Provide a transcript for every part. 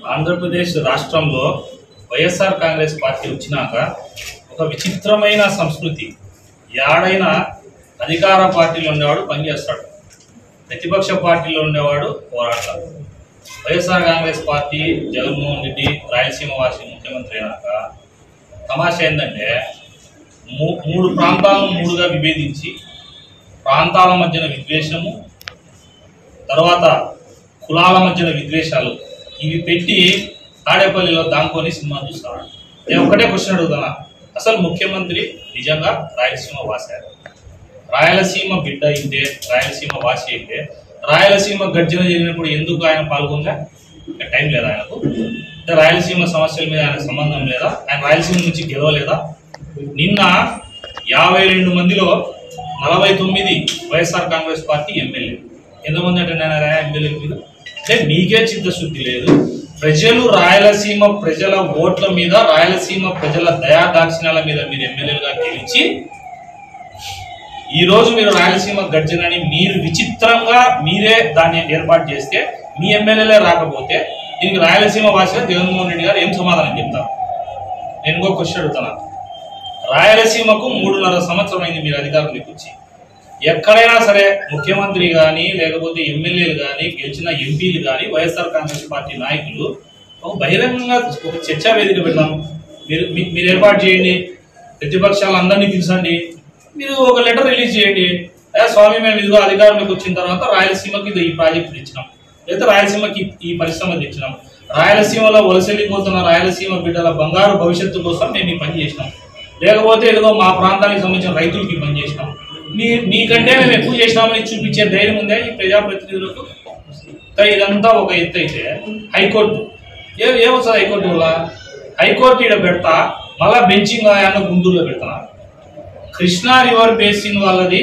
ఆంధ్రప్రదేశ్ రాష్ట్రంలో వైఎస్ఆర్ కాంగ్రెస్ పార్టీ వచ్చినాక ఒక విచిత్రమైన సంస్కృతి యాడైనా అధికార పార్టీలో ఉండేవాడు పనిచేస్తాడు ప్రతిపక్ష పార్టీలో ఉండేవాడు పోరాడతాడు వైఎస్ఆర్ కాంగ్రెస్ పార్టీ జగన్మోహన్ రెడ్డి రాయలసీమ వాసి ముఖ్యమంత్రి అయినాక తమాషా ఏంటంటే మూ మూడు ప్రాంతాలను మూడుగా విభేదించి ప్రాంతాల మధ్యన విద్వేషము తర్వాత కులాల మధ్యన విద్వేషాలు ఇవి పెట్టి తాడేపల్లిలో దాంకొని సినిమా చూస్తాడు నేను ఒకటే క్వశ్చన్ అడుగుతున్నా అసలు ముఖ్యమంత్రి నిజంగా రాయలసీమ వాసారు రాయలసీమ బిడ్డ అయితే రాయలసీమ వాసి అయితే రాయలసీమ గర్జన జరిగినప్పుడు ఎందుకు ఆయన పాల్గొందా ఇంకా టైం లేదా ఆయనకు అంటే రాయలసీమ సమస్యల మీద ఆయన సంబంధం లేదా ఆయన రాయలసీమ నుంచి గెలవలేదా నిన్న యాభై రెండు మందిలో నలభై తొమ్మిది వైఎస్ఆర్ కాంగ్రెస్ పార్టీ ఎమ్మెల్యే ఎంతమంది అంటే నేను ఎమ్మెల్యే మీద అంటే మీకే చిత్తశుద్ధి లేదు ప్రజలు రాయలసీమ ప్రజల ఓట్ల మీద రాయలసీమ ప్రజల దయా దాక్షిణ్యాల మీద మీరు ఎమ్మెల్యేలుగా గెలిచి ఈ రోజు మీరు రాయలసీమ గర్జనని మీరు విచిత్రంగా మీరే దాన్ని ఏర్పాటు చేస్తే మీ ఎమ్మెల్యేలే రాకపోతే దీనికి రాయలసీమ భాషగా జగన్మోహన్ రెడ్డి గారు ఏం సమాధానం చెప్తారు నేను ఇంకో క్వశ్చన్ అడుగుతున్నా రాయలసీమకు మూడున్నర సంవత్సరం అయింది మీరు అధికారంలోకి వచ్చి ఎక్కడైనా సరే ముఖ్యమంత్రి కానీ లేకపోతే ఎమ్మెల్యేలు కానీ గెలిచిన ఎంపీలు కానీ వైఎస్ఆర్ కాంగ్రెస్ పార్టీ నాయకులు ఒక బహిరంగంగా ఒక చర్చా వేదిక పెడదాం మీరు మీ- మీరు ఏర్పాటు చేయండి ప్రతిపక్షాలందరినీ పిలిచండి మీరు ఒక లెటర్ రిలీజ్ చేయండి అయ్యా స్వామి మేము ఇదిగో అధికారంలోకి వచ్చిన తర్వాత రాయలసీమకి ఇది ఈ ప్రాజెక్ట్ తెచ్చినాం లేదా రాయలసీమకి ఈ పరిశ్రమ తెచ్చినాం రాయలసీమలో వలసెళ్ళిపోతున్న రాయలసీమ బిడ్డల బంగారు భవిష్యత్తు కోసం మేము ఈ పని చేసినాం లేకపోతే ఏదో మా ప్రాంతానికి సంబంధించిన రైతులకి ఈ పని చేసినాం మీ మీకంటే మేము ఎక్కువ చేసినామని చూపించే ధైర్యం ఉందా ఈ ప్రజాప్రతినిధులకు ఇంకా ఇదంతా ఒక ఎత్తు అయితే హైకోర్టు ఏ ఏమొస్తుంది హైకోర్టు వల్ల హైకోర్టు ఇక్కడ పెడతా మళ్ళా బెంచింగ్ ఆయన గుంటూరులో పెడతా కృష్ణా రివర్ బేసిన్ వాళ్ళది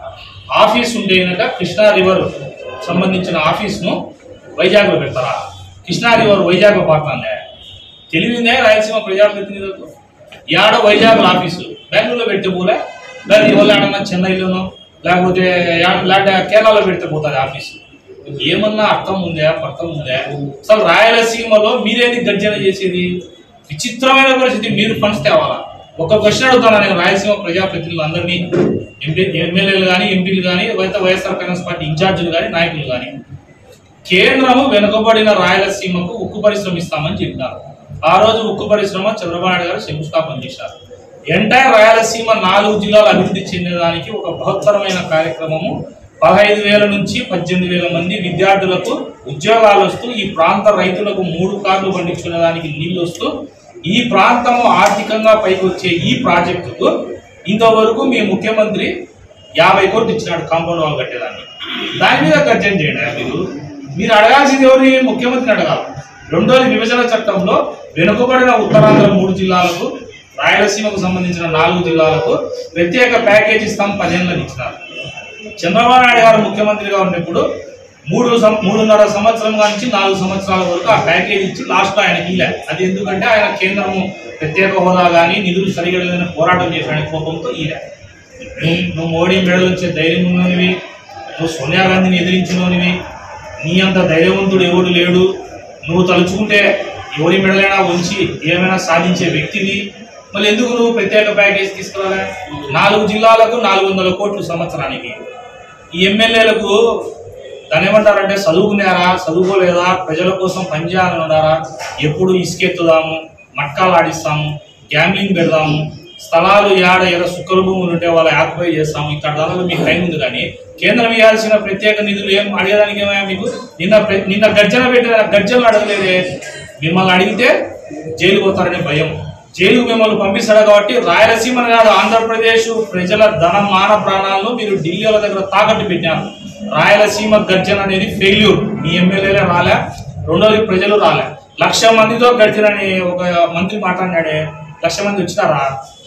ఆఫీస్ ఉంటే కనుక కృష్ణా రివర్ సంబంధించిన ఆఫీస్ను వైజాగ్లో పెడతారా కృష్ణా రివర్ వైజాగ్లో పడుతుందే తెలివిందే రాయలసీమ ప్రజాప్రతినిధులకు యాడ వైజాగ్ ఆఫీసు బెంగళూరులో పెడితే పోలే లేదా ఇవాళ ఏడన్నా చెన్నైలోనో లేకపోతే యా- లేకపోతే కేరళలో పెడితే పోతుంది ఆఫీసు ఏమన్నా అర్థం ఉందా పర్థం ఉందా అసలు రాయలసీమలో మీరేది గర్జన చేసేది విచిత్రమైన పరిస్థితి మీరు ఫండ్స్ తేవాలా ఒక క్వశ్చన్ అడుగుతాను నేను రాయలసీమ ప్రజాప్రతినిధులు అందరినీ ఎంపీ ఎమ్మెల్యేలు కానీ ఎంపీలు కానీ వైఎస్ఆర్ వైఎస్ఆర్ కాంగ్రెస్ పార్టీ ఇన్ఛార్జీలు కానీ నాయకులు కానీ కేంద్రము వెనుకబడిన రాయలసీమకు ఉక్కు పరిశ్రమ ఇస్తామని చెప్పినారు ఆ రోజు ఉక్కు పరిశ్రమ చంద్రబాబు నాయుడు గారు శంకుస్థాపన చేశారు ఎంటైర్ రాయలసీమ నాలుగు జిల్లాలు అభివృద్ధి చెందడానికి ఒక బృహత్తరమైన కార్యక్రమము పదహైదు వేల నుంచి పద్దెనిమిది వేల మంది విద్యార్థులకు ఉద్యోగాలు వస్తూ ఈ ప్రాంత రైతులకు మూడు కార్లు పండించుకునేదానికి నీళ్లు వస్తూ ఈ ప్రాంతము ఆర్థికంగా పైకి వచ్చే ఈ ప్రాజెక్టుకు ఇంతవరకు మీ ముఖ్యమంత్రి యాభై కోట్లు ఇచ్చినాడు కాంపౌండ్ వాల్ కట్టేదాన్ని దాని మీద గర్జన చేయండి మీరు మీరు అడగాల్సింది ఎవరిని ముఖ్యమంత్రిని అడగాలి రెండోది విభజన చట్టంలో వెనుకబడిన ఉత్తరాంధ్ర మూడు జిల్లాలకు రాయలసీమకు సంబంధించిన నాలుగు జిల్లాలకు ప్రత్యేక ప్యాకేజ్ ఇస్తాం పదేళ్ళని ఇచ్చినారు చంద్రబాబు నాయుడు గారు ముఖ్యమంత్రిగా ఉన్నప్పుడు మూడు సం- మూడున్నర సంవత్సరం నుంచి నాలుగు సంవత్సరాల వరకు ఆ ప్యాకేజ్ ఇచ్చి లాస్ట్ ఆయనకి ఇలే అది ఎందుకంటే ఆయన కేంద్రము ప్రత్యేక హోదా కానీ నిధులు సరిగా లేదని పోరాటం చేసిన కోపంతో ఈలే నువ్వు నువ్వు మోడీ మెడలు వచ్చే ధైర్యం ఉన్ననివి నువ్వు సోనియా గాంధీని ఎదిరించినోనివి నీ అంత ధైర్యవంతుడు ఎవడు లేడు నువ్వు తలుచుకుంటే ఎవరి మెడలైనా ఉంచి ఏమైనా సాధించే వ్యక్తివి మళ్ళీ ఎందుకు నువ్వు ప్రత్యేక ప్యాకేజ్ తీసుకురాలే నాలుగు జిల్లాలకు నాలుగు వందల కోట్లు సంవత్సరానికి ఈ ఎమ్మెల్యేలకు దాని ఏమంటారంటే చదువుకున్నారా చదువుకోలేదా ప్రజల కోసం పనిచేయాలన్నారా ఎప్పుడు ఇసుకెత్తుదాము మట్కాలు ఆడిస్తాము గ్యాంబ్లింగ్ పెడదాము స్థలాలు ఏడ ఏదో సుక్కల భూములు ఉంటే వాళ్ళు ఆక్యుపై చేస్తాము ఇక్కడ దానిలో మీకు టైం ఉంది కానీ కేంద్రం ఇవ్వాల్సిన ప్రత్యేక నిధులు ఏం అడగడానికి ఏమయ్యా మీకు నిన్న ప్ర- నిన్న గర్జన పెట్టిన గర్జనలు అడగలేదే మిమ్మల్ని అడిగితే జైలు పోతారనే భయం జైలు మిమ్మల్ని పంపిస్తాడు కాబట్టి రాయలసీమ కాదు ఆంధ్రప్రదేశ్ ప్రజల ధన మాన ప్రాణాలను మీరు ఢిల్లీ వాళ్ళ దగ్గర తాకట్టు పెట్టారు రాయలసీమ గర్జన అనేది ఫెయిల్యూర్ మీ ఎమ్మెల్యేలే రాలే రెండోది ప్రజలు రాలే లక్ష మందితో గర్జనని ఒక మంత్రి మాట్లాడినాడే లక్ష మంది వచ్చినారా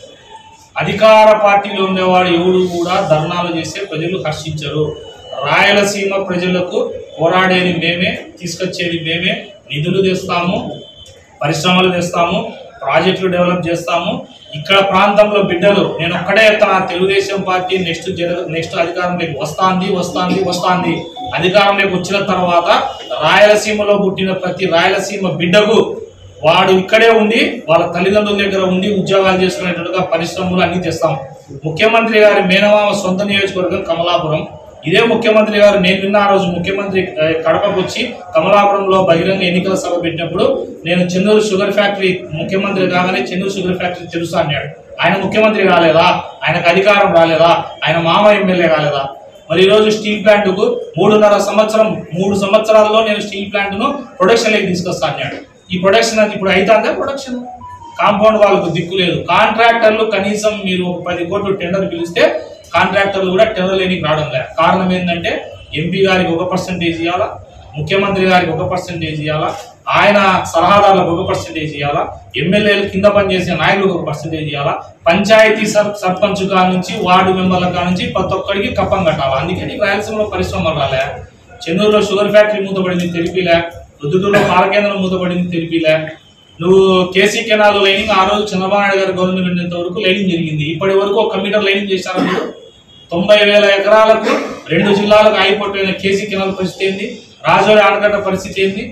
అధికార పార్టీలో ఉండేవాడు ఎవడు కూడా ధర్నాలు చేస్తే ప్రజలు హర్షించరు రాయలసీమ ప్రజలకు పోరాడేది మేమే తీసుకొచ్చేది మేమే నిధులు తెస్తాము పరిశ్రమలు తెస్తాము ప్రాజెక్టులు డెవలప్ చేస్తాము ఇక్కడ ప్రాంతంలో బిడ్డలు నేను ఒక్కడే చెప్తాను ఆ తెలుగుదేశం పార్టీ నెక్స్ట్ జన నెక్స్ట్ అధికారంలోకి వస్తాంది వస్తాంది వస్తాంది అధికారంలోకి వచ్చిన తర్వాత రాయలసీమలో పుట్టిన ప్రతి రాయలసీమ బిడ్డకు వాడు ఇక్కడే ఉండి వాళ్ళ తల్లిదండ్రుల దగ్గర ఉండి ఉద్యోగాలు చేసుకునేటట్టుగా పరిశ్రమలు అన్ని తెస్తాం ముఖ్యమంత్రి గారి మేనమామ సొంత నియోజకవర్గం కమలాపురం ఇదే ముఖ్యమంత్రి గారు నేను విన్న ఆ రోజు ముఖ్యమంత్రి ఆ, కడపకు వచ్చి కమలాపురంలో బహిరంగ ఎన్నికల సభ పెట్టినప్పుడు నేను చెన్నూరు షుగర్ ఫ్యాక్టరీ ముఖ్యమంత్రి కాగానే చెన్నూరు షుగర్ ఫ్యాక్టరీ తెలుసా అన్నాడు ఆయన ముఖ్యమంత్రి కాలేదా ఆయనకు అధికారం రాలేదా ఆయన మామ ఎమ్మెల్యే కాలేదా మరి ఈరోజు స్టీల్ ప్లాంట్కు మూడున్నర సంవత్సరం మూడు సంవత్సరాల్లో నేను స్టీల్ ప్లాంట్ను ప్రొడక్షన్లోకి తీసుకొస్తా అన్నాడు ఈ ప్రొడక్షన్ అది ఇప్పుడు అవుతుందా ప్రొడక్షన్ కాంపౌండ్ వాళ్ళకు దిక్కు లేదు కాంట్రాక్టర్లు కనీసం మీరు ఒక పది కోట్లు టెండర్ పిలిస్తే కాంట్రాక్టర్లు కూడా టెండర్ లేని రావడం లేదు కారణం ఏంటంటే ఎంపీ గారికి ఒక పర్సెంటేజ్ ఇవ్వాలా ముఖ్యమంత్రి గారికి ఒక పర్సెంటేజ్ ఇవ్వాలా ఆయన సలహాదారులకు ఒక పర్సెంటేజ్ ఇవ్వాలా ఎమ్మెల్యేలు కింద పనిచేసే నాయకులకు ఒక పర్సెంటేజ్ ఇవ్వాలా పంచాయతీ సర్ సర్పంచ్ కా నుంచి వార్డు మెంబర్ల కా నుంచి ప్రతి ఒక్కరికి కప్పం కట్టాలి అందుకే నీకు రాయలసీమలో పరిశ్రమలు రాలే చెన్నూరులో షుగర్ ఫ్యాక్టరీ మూతపడింది తెలిపిలే రుద్దుటూరులో పాల కేంద్రం మూతపడింది తెలిపిలే నువ్వు కేసీ కెనాల్ లైనింగ్ ఆ రోజు చంద్రబాబు నాయుడు గారు గవర్నమెంట్ ఉండేంత వరకు లైనింగ్ జరిగింది ఇప్పటి వరకు ఒక మీటర్ లైనింగ్ చేశారు మీరు తొంభై వేల ఎకరాలకు రెండు జిల్లాలకు ఆగిపోయిన కేసీ కెనాల్ పరిస్థితి ఏంది రాజోరి ఆనకట్ట పరిస్థితి ఏంది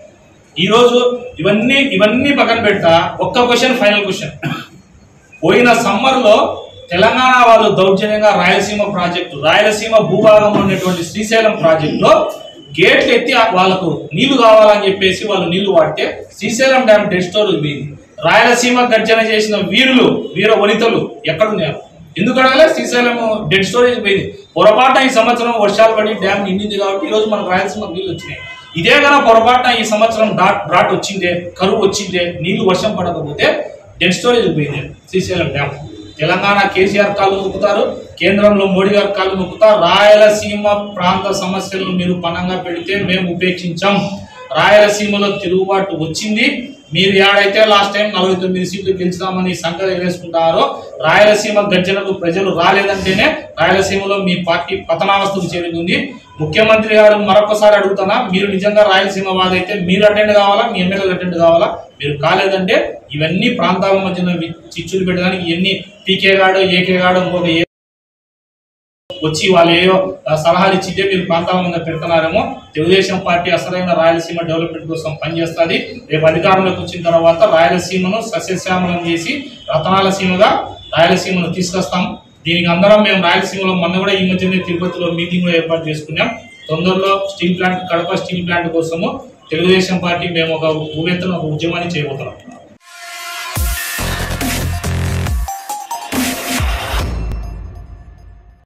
ఈ రోజు ఇవన్నీ ఇవన్నీ పక్కన పెడతా ఒక్క క్వశ్చన్ ఫైనల్ క్వశ్చన్ పోయిన సమ్మర్ లో తెలంగాణ వాళ్ళు దౌర్జన్యంగా రాయలసీమ ప్రాజెక్టు రాయలసీమ భూభాగంలో ఉన్నటువంటి శ్రీశైలం ప్రాజెక్టులో గేట్లు ఎత్తి ఆ- వాళ్ళకు నీళ్లు కావాలని చెప్పేసి వాళ్ళు నీళ్లు వాడితే శ్రీశైలం డ్యామ్ డెడ్ స్టోరేజ్ పోయింది రాయలసీమ గర్జన చేసిన వీరులు వీర వనితలు ఎక్కడున్నారు ఎందుకు అడగలే శ్రీశైలం డెడ్ స్టోరేజ్ పోయింది పొరపాటున ఈ సంవత్సరం వర్షాలు పడి డ్యామ్ నిండింది కాబట్టి ఈ రోజు మనకు రాయలసీమ నీళ్ళు వచ్చినాయి ఇదే కనుక పొరపాటున ఈ సంవత్సరం డాట్ డ్రాట్ వచ్చిందే కరువు వచ్చిందే నీళ్లు వర్షం పడకపోతే డెడ్ స్టోరేజ్ పోయింది శ్రీశైలం డ్యామ్ తెలంగాణ కేసీఆర్ కాళ్ళు నొక్కుతారు కేంద్రంలో మోడీ గారు కాళ్ళు నొక్కుతారు రాయలసీమ ప్రాంత సమస్యలను మీరు పణంగా పెడితే మేము ఉపేక్షించాం రాయలసీమలో తిరుగుబాటు వచ్చింది మీరు ఏడైతే లాస్ట్ టైం నలభై తొమ్మిది సీట్లు గెలిచామని సంగతి వేసుకుంటారో రాయలసీమ గర్జనకు ప్రజలు రాలేదంటేనే రాయలసీమలో మీ పార్టీ పతనావస్థకు చేరుకుంది ముఖ్యమంత్రి గారు మరొకసారి అడుగుతున్నా మీరు నిజంగా రాయలసీమ వాదైతే మీరు అటెండ్ కావాలా మీ ఎమ్మెల్యేలు అటెండ్ కావాలా మీరు కాలేదంటే ఇవన్నీ ప్రాంతాల మధ్యన వి- చిచ్చులు పెట్టడానికి ఎన్ని పీకే గాడు ఏకే గాడు ఇంకొక ఏ వచ్చి వాళ్ళు ఏయో ఆ, సలహాలు ఇచ్చితే మీరు ప్రాంతాల మీద పెడుతున్నారేమో తెలుగుదేశం పార్టీ అసలైన రాయలసీమ డెవలప్మెంట్ కోసం పనిచేస్తుంది రేపు అధికారంలోకి వచ్చిన తర్వాత రాయలసీమను సస్యశ్యామలం చేసి రతనాల సీమగా రాయలసీమను తీసుకొస్తాం దీనికి అందరం మేము రాయలసీమలో మొన్న కూడా ఈ మధ్యనే తిరుపతిలో మీటింగ్ కూడా ఏర్పాటు చేసుకున్నాం తొందరలో steel plant Kadapa steel plant కోసము తెలుగుదేశం పార్టీ మేము ఒక ఉవ్వెత్తున ఒక ఉద్యమాన్ని చేయబోతున్నాం